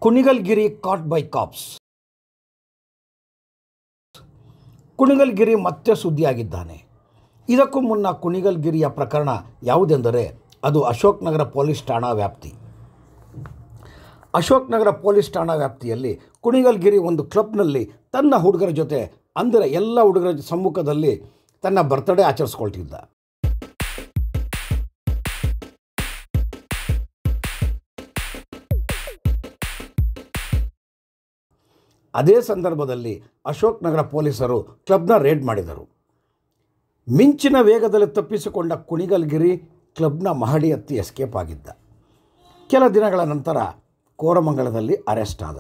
ಕುಣಿಗಲ್ಗಿರಿ cot by cops ಕುಣಿಗಲ್ಗಿರಿ ಮತ್ತೆ ಸುದ್ದಿಯಾಗಿದ್ದಾನೆ ಇದಕ್ಕೂ ಮುನ್ನ ಕುಣಿಗಲ್ಗಿರಿಯ ಪ್ರಕರಣ ಯಾವುದೆಂದರೆ ಅದು ಅಶೋಕ್ ನಗರ ಪೊಲೀಸ್ ಠಾಣಾ ವ್ಯಾಪ್ತಿ ಅಶೋಕ್ ನಗರ ಪೊಲೀಸ್ ಠಾಣಾ ವ್ಯಾಪ್ತಿಯಲ್ಲಿ ಕುಣಿಗಲ್ಗಿರಿ ಒಂದು ಕ್ಲಬ್ನಲ್ಲಿ ತನ್ನ ಹುಡುಗರ ಜೊತೆ ಅಂದರೆ ಎಲ್ಲ ಹುಡುಗರ ಸಮ್ಮುಖದಲ್ಲಿ ತನ್ನ ಬರ್ತ್ಡೇ ಆಚರಿಸ್ಕೊಳ್ತಿದ್ದ ಅದೇ ಸಂದರ್ಭದಲ್ಲಿ ಅಶೋಕ್ ನಗರ ಪೊಲೀಸರು ಕ್ಲಬ್ನ ರೇಡ್ ಮಾಡಿದರು ಮಿಂಚಿನ ವೇಗದಲ್ಲಿ ತಪ್ಪಿಸಿಕೊಂಡ ಕುಣಿಗಲ್ಗಿರಿ ಕ್ಲಬ್ನ ಮಹಡಿ ಹತ್ತಿ ಎಸ್ಕೇಪ್ ಆಗಿದ್ದ ಕೆಲ ದಿನಗಳ ನಂತರ ಕೋರಮಂಗಲದಲ್ಲಿ ಅರೆಸ್ಟ್ ಆದ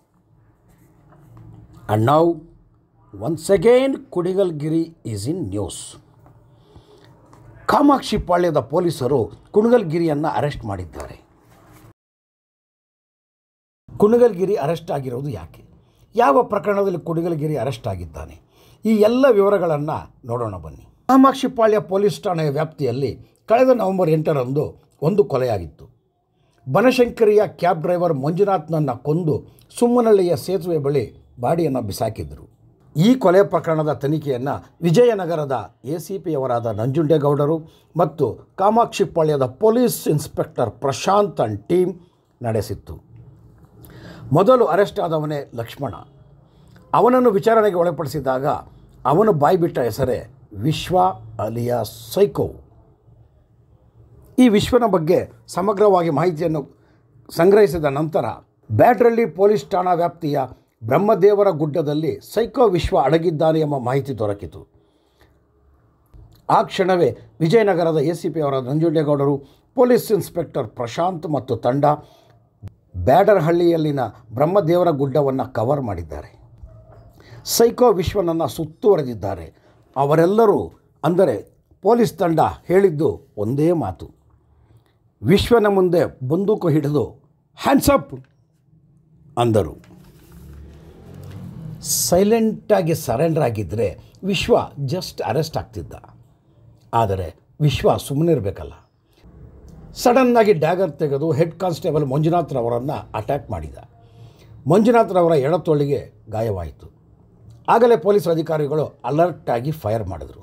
and now once again Kunigalgiri is in news Kamakshi ಪಾಳ್ಯದ ಪೊಲೀಸರು ಕುಣಿಗಲ್ಗಿರಿಯನ್ನು ಅರೆಸ್ಟ್ ಮಾಡಿದ್ದಾರೆ ಕುಣಿಗಲ್ಗಿರಿ ಅರೆಸ್ಟ್ ಆಗಿರೋದು ಯಾಕೆ ಯಾವ ಪ್ರಕರಣದಲ್ಲಿ ಕುಣಿಗಲ್ಗಿರಿ ಅರೆಸ್ಟ್ ಆಗಿದ್ದಾನೆ ಈ ಎಲ್ಲ ವಿವರಗಳನ್ನು ನೋಡೋಣ ಬನ್ನಿ ಕಾಮಾಕ್ಷಿಪಾಳ್ಯ ಪೊಲೀಸ್ ಠಾಣೆಯ ವ್ಯಾಪ್ತಿಯಲ್ಲಿ ಕಳೆದ ನವೆಂಬರ್ ಎಂಟರಂದು ಒಂದು ಕೊಲೆಯಾಗಿತ್ತು ಬನಶಂಕರಿಯ ಕ್ಯಾಬ್ ಡ್ರೈವರ್ ಮಂಜುನಾಥ್ನನ್ನು ಕೊಂದು ಸುಮ್ಮನಹಳ್ಳಿಯ ಸೇತುವೆ ಬಳಿ ಬಾಡಿಯನ್ನು ಬಿಸಾಕಿದ್ರು ಈ ಕೊಲೆ ಪ್ರಕರಣದ ತನಿಖೆಯನ್ನು ವಿಜಯನಗರದ ಎ ಸಿ ಪಿಯವರಾದ ನಂಜುಂಡೇಗೌಡರು ಮತ್ತು ಕಾಮಾಕ್ಷಿಪಾಳ್ಯದ police inspector Prashanth and team ನಡೆಸಿತ್ತು ಮೊದಲು ಅರೆಸ್ಟ್ ಆದವನೇ ಲಕ್ಷ್ಮಣ ಅವನನ್ನು ವಿಚಾರಣೆಗೆ ಒಳಪಡಿಸಿದಾಗ ಅವನು ಬಾಯ್ಬಿಟ್ಟ ಹೆಸರೇ ವಿಶ್ವ ಅಲಿಯ ಸೈಕೋ ಈ ವಿಶ್ವನ ಬಗ್ಗೆ ಸಮಗ್ರವಾಗಿ ಮಾಹಿತಿಯನ್ನು ಸಂಗ್ರಹಿಸಿದ ನಂತರ ಬ್ಯಾಡ್ರಳ್ಳಿ ಪೊಲೀಸ್ ಠಾಣಾ ವ್ಯಾಪ್ತಿಯ ಬ್ರಹ್ಮದೇವರ ಗುಡ್ಡದಲ್ಲಿ ಸೈಕೋ ವಿಶ್ವ ಅಡಗಿದ್ದಾನೆ ಎಂಬ ಮಾಹಿತಿ ದೊರಕಿತು ಆ ಕ್ಷಣವೇ ವಿಜಯನಗರದ ಎ ಸಿ ಪಿ ಅವರ ನಂಜುಂಡೇಗೌಡರು ಪೊಲೀಸ್ ಇನ್ಸ್ಪೆಕ್ಟರ್ ಪ್ರಶಾಂತ್ ಮತ್ತು ತಂಡ ಬ್ಯಾಡರ್ಹಳ್ಳಿಯಲ್ಲಿನ ಬ್ರಹ್ಮದೇವರ ಗುಡ್ಡವನ್ನು ಕವರ್ ಮಾಡಿದ್ದಾರೆ ಸೈಕೋ ವಿಶ್ವನನ್ನು ಸುತ್ತುವರೆದಿದ್ದಾರೆ ಅವರೆಲ್ಲರೂ ಅಂದರೆ ಪೊಲೀಸ್ ತಂಡ ಹೇಳಿದ್ದು ಒಂದೇ ಮಾತು ವಿಶ್ವನ ಮುಂದೆ ಬಂದೂಕು ಹಿಡಿದು ಹ್ಯಾಂಡ್ಸಪ್ ಅಂದರು ಸೈಲೆಂಟಾಗಿ ಸರೆಂಡರ್ ಆಗಿದ್ದರೆ ವಿಶ್ವ ಜಸ್ಟ್ ಅರೆಸ್ಟ್ ಆಗ್ತಿದ್ದ ಆದರೆ ವಿಶ್ವ ಸುಮ್ಮನಿರಬೇಕಲ್ಲ ಸಡನ್ನಾಗಿ ಡ್ಯಾಗರ್ ತೆಗೆದು ಹೆಡ್ ಕಾನ್ಸ್ಟೇಬಲ್ ಮಂಜುನಾಥ್ರವರನ್ನು ಅಟ್ಯಾಕ್ ಮಾಡಿದ ಮಂಜುನಾಥ್ರವರ ಎಡತೋಳಿಗೆ ಗಾಯವಾಯಿತು ಆಗಲೇ ಪೊಲೀಸ್ ಅಧಿಕಾರಿಗಳು ಅಲರ್ಟ್ ಆಗಿ ಫೈರ್ ಮಾಡಿದರು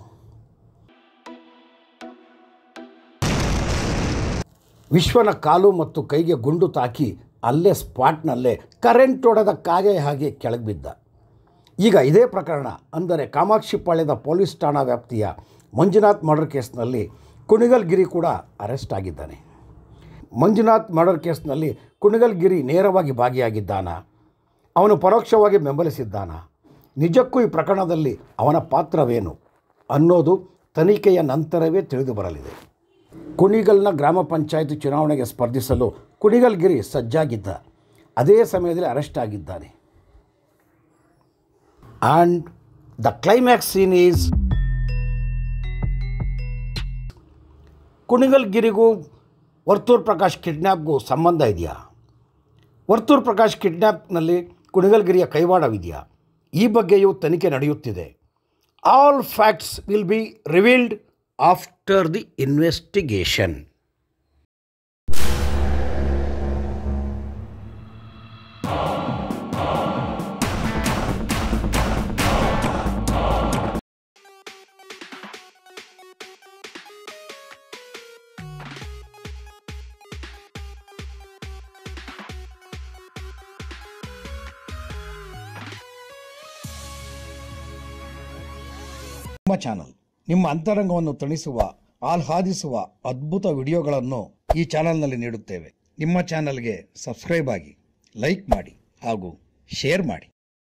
ವಿಶ್ವನ ಕಾಲು ಮತ್ತು ಕೈಗೆ ಗುಂಡು ತಾಕಿ ಅಲ್ಲೇ ಸ್ಪಾಟ್ನಲ್ಲೇ ಕರೆಂಟ್ ಹೊಡೆದ ಕಾಗೆ ಹಾಗೆ ಕೆಳಗೆ ಬಿದ್ದ ಈಗ ಇದೇ ಪ್ರಕರಣ ಅಂದರೆ ಕಾಮಾಕ್ಷಿಪಾಳ್ಯದ ಪೊಲೀಸ್ ಠಾಣಾ ವ್ಯಾಪ್ತಿಯ ಮಂಜುನಾಥ್ ಮರ್ಡರ್ ಕೇಸ್ನಲ್ಲಿ ಕುಣಿಗಲ್ಗಿರಿ ಕೂಡ ಅರೆಸ್ಟ್ ಆಗಿದ್ದಾನೆ ಮಂಜುನಾಥ್ ಮರ್ಡರ್ ಕೇಸ್ನಲ್ಲಿ ಕುಣಿಗಲ್ಗಿರಿ ನೇರವಾಗಿ ಭಾಗಿಯಾಗಿದ್ದಾನ ಅವನು ಪರೋಕ್ಷವಾಗಿ ಬೆಂಬಲಿಸಿದ್ದಾನ ನಿಜಕ್ಕೂ ಈ ಪ್ರಕರಣದಲ್ಲಿ ಅವನ ಪಾತ್ರವೇನು ಅನ್ನೋದು ತನಿಖೆಯ ನಂತರವೇ ತಿಳಿದು ಬರಲಿದೆ ಕುಣಿಗಲ್ನ ಗ್ರಾಮ ಪಂಚಾಯತ್ ಚುನಾವಣೆಗೆ ಸ್ಪರ್ಧಿಸಲು ಕುಣಿಗಲ್ಗಿರಿ ಸಜ್ಜಾಗಿದ್ದ ಅದೇ ಸಮಯದಲ್ಲಿ ಅರೆಸ್ಟ್ ಆಗಿದ್ದಾನೆ and the climax scene is ಕುಣಿಗಲ್ಗಿರಿಗೂ ವರ್ತೂರ್ ಪ್ರಕಾಶ್ ಕಿಡ್ನ್ಯಾಪ್ಗೂ ಸಂಬಂಧ ಇದೆಯಾ ವರ್ತೂರ್ ಪ್ರಕಾಶ್ ಕಿಡ್ನ್ಯಾಪ್ನಲ್ಲಿ ಕುಣಿಗಲ್ಗಿರಿಯ ಕೈವಾಡವಿದೆಯಾ ಈ ಬಗ್ಗೆಯೂ ತನಿಖೆ ನಡೆಯುತ್ತಿದೆ all facts will be revealed after the investigation ನಿಮ್ಮ ಚಾನಲ್ ನಿಮ್ಮ ಅಂತರಂಗವನ್ನು ತಣಿಸುವ ಆಹ್ಲಾದಿಸುವ ಅದ್ಭುತ ವಿಡಿಯೋಗಳನ್ನು ಈ ಚಾನಲ್ನಲ್ಲಿ ನೀಡುತ್ತೇವೆ ನಿಮ್ಮ ಚಾನಲ್ಗೆ ಸಬ್ಸ್ಕ್ರೈಬ್ ಆಗಿ ಲೈಕ್ ಮಾಡಿ ಹಾಗೂ ಶೇರ್ ಮಾಡಿ